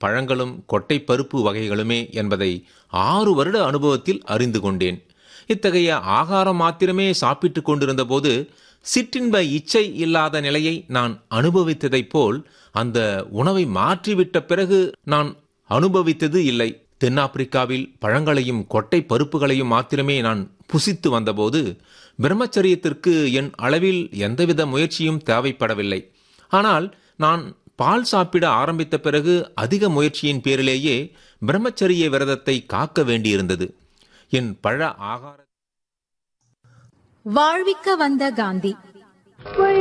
பழங்களும் கொட்டை பருப்பு வகைகளுமே என்பதை ஆறு வருட அனுபவத்தில் அறிந்து கொண்டேன் இத்தகைய ஆகாரம் மாத்திரமே சாப்பிட்டுக் கொண்டிருந்த போது சிற்றின்ப இச்சை இல்லாத நிலையை நான் அனுபவித்ததைப் போல் அந்த உணவை மாற்றிவிட்ட பிறகு நான் அனுபவித்தது இல்லை தென்னாப்பிரிக்காவில் பழங்களையும் கொட்டை பருப்புகளையும் மாத்திரமே நான் புசித்து வந்தபோது பிரம்மச்சரியத்திற்கு என் அளவில் எந்தவித முயற்சியும் தேவைப்படவில்லை ஆனால் நான் பால் சாப்பிட ஆரம்பித்த பிறகு அதிக முயற்சியின் பேரிலேயே பிரம்மச்சரிய விரதத்தை காக்க வேண்டியிருந்தது என் பழ ஆகார வாழ்விக்க வந்த காந்தி